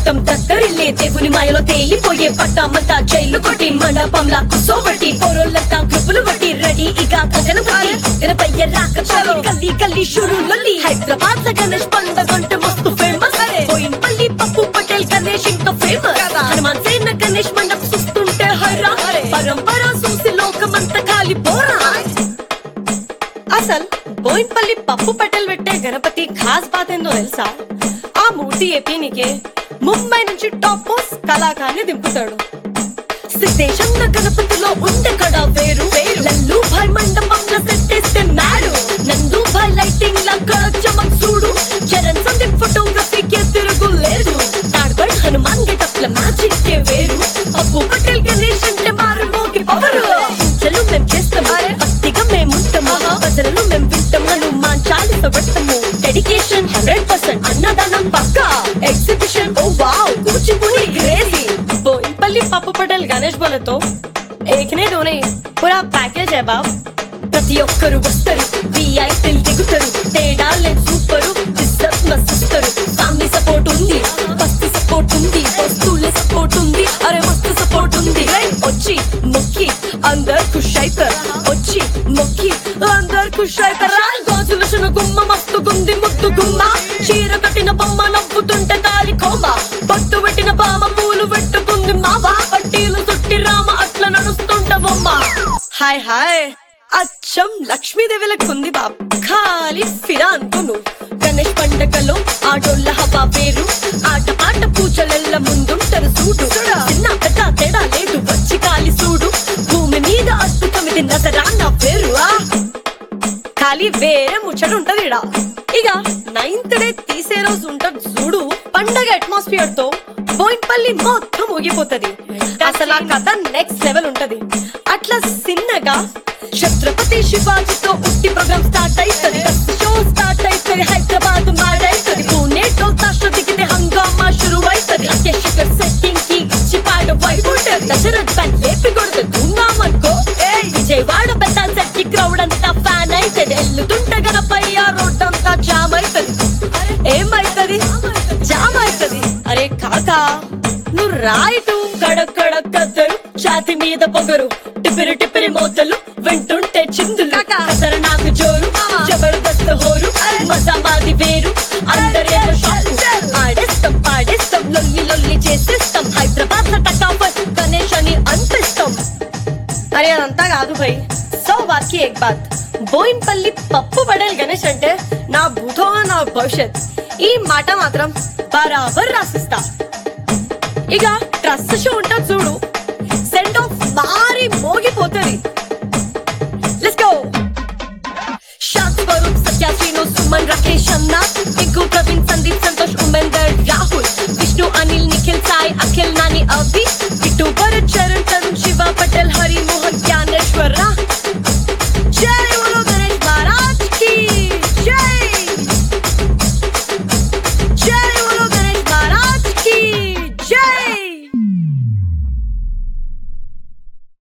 చుట్టం దత్తరిల్లే దేవుని మాయలో తేలిపోయే పట్టమంతా జైలు కొట్టి మండపంలా కుసోబట్టి పొరులంతా గ్రూపులు బట్టి రెడీ ఇక గగనపతి గణపయ్య రాక చాలు గల్లీ గల్లీ షురు లొల్లి హైదరాబాద్ లో గణేష్ పండగంటే మస్తు ఫేమస్ పోయినపల్లి పప్పు పటేల్ గణేష్ ఇంకా ఫేమస్ హనుమాన్ సేన గణేష్ మండపం చూస్తుంటే హైరా పరంపర చూసి లోకమంతా ఖాళీ పోరా అసలు బోయిన్పల్లి పప్పు పటేల్ పెట్టే గణపతి ఖాస్ బాత్ ఏందో తెలుసా ఆ మూర్తి ఏపీనికే ముంబై నుంచి టాప్ మోస్ట్ కళాకారుని దింపుతాడు సిద్ధేశంలో గణపతిలో ఉండే కడ వేరు వేరు లల్లు భాయ్ మండపంలో సెట్టేస్తే నాడు నందు భాయ్ లైటింగ్ లా కళ చమక్ చూడు చరణ్ సందీప్ ఫోటోగ్రఫీకి తిరుగు లేదు తాడ్బడ్ హనుమాన్ గెటప్ ల మ్యాజిక్ కే వేరు అప్పు పటేల్ గణేష్ అంటే మారు మోగి పవరు చలు మేం చేస్తాం భక్తిగా మేముంటాము ప్రజలను మేం వింటాం హనుమాన్ చాలీస పడతాము డెడికేషన్ హండ్రెడ్ పర్సెంట్ అన్నదానం పక్కా exhibition oh wow Kuchipudi crazy Bowenpally Pappu Patel Ganesh బోలతో ఏకనే దోనే పూరా ప్యాకేజ్ है బాబ్ ప్రతి ఒక్కరు వస్తారు విఐపీలు దిగుతారు తేడా లేదు సూపరు ఇజ్జత్ మస్తుస్తారు ఫ్యామిలీ సపోర్ట్ ఉంది బస్తీ సపోర్ట్ ఉంది వస్తువుల సపోర్ట్ ఉంది అరే మస్తు సపోర్ట్ ఉంది వచ్చి మొక్కి అందరు ఖుష్ అయితారు వచ్చి మొక్కి అందరు ఖుష్ అయితారు గాజుల శన గుమ్మ మస్తు గుంది ముద్దు గుమ్మ చీర కట్టిన బొమ్మ నవ్వుతుంటే తాలి కోమ పట్టు పెట్టిన బామ పూలు పెట్టుకుంది మావ పట్టీలు చుట్టి రామ అట్లా నడుస్తుంట బొమ్మ హాయ్ హాయ్ అచ్చం లక్ష్మీదేవి లెక్కుంది బాబ్ ఖాళీ ఫిరా అనుకో నువ్వు గణేష్ పండగలో ఆటోళ్ళ హవా వేరు ఆట పాట పూజలెల్ల ముందుంటారు చూడు చిన్న పెద్ద తేడా లేదు వచ్చి కాలి చూడు భూమి మీద అద్భుతం ఇది నజరాన్న వేరు ఆ ఖాళీ వేరే ముచ్చట ఉంటది ఇడ ఇక నైన్త్ డే తీసే రోజు ఉంటది చూడు పండగ అట్మాస్ఫియర్ తో బోయిన్పల్లి మొత్తం ఊగిపోతది అసలు ఆ కథ నెక్స్ట్ లెవెల్ ఉంటది అట్లా సిన్నగా ఛత్రపతి శివాజీతో ఉట్టి ప్రోగ్రామ్ స్టార్ట్ అవుతుంది షో స్టార్ట్ అవుతుంది హైదరాబాద్ మాడైతుంది పూణే టోల్ దిగితే హంగామా షురు అవుతుంది అత్యశిఖర్ సెట్టింగ్ కి ఇచ్చి పాట వైపు ఉంటది దశరథ్ పని లేపి కొడుతుంది దున్నామనుకో విజయవాడ పెద్ద సెట్టి క్రౌడ్ అంతా ఫ్యాన్ అవుతుంది ఎల్లుతుంటే గనపై ఆ రోడ్ అంతా జామ్ అవుతుంది ఏమైతుంది జామ్ అవుతుంది అరే కాకా నువ్వు రాయిటు కడక్ కడక్ కద్దరు ఛాతి మీద పొగరు టిపిరి టిపిరి మోతలు వింటుంటే చిందులు కసర నాకు జోరు జబర్దస్త్ హోరు మజా మాది వేరు అందరేమో షాకు ఆడేస్తాం పాడేస్తాం లొల్లి లొల్లి చేసేస్తాం హైదరాబాద్ టకాఫట్ గణేష్ అని అనిపిస్తాం అరే అదంతా కాదు భయ్ సో బాత్కి ఏక్ బాత్ బోయిన్పల్లి పప్పు పడేల్ గణేష్ అంటే నా భూతో నా భవిష్యత్ ఈ మాట మాత్రం బరాబర్ రాసిస్తా ఇక ట్రస్ట్ షో ఉంటా చూడు సెండ్ ఆఫ్ మారి మోగిపోతుంది లెట్స్ గో శాంతి స్వరూప్ సత్య శ్రీను సుమన్ రాకేష్ అన్న ఇంకో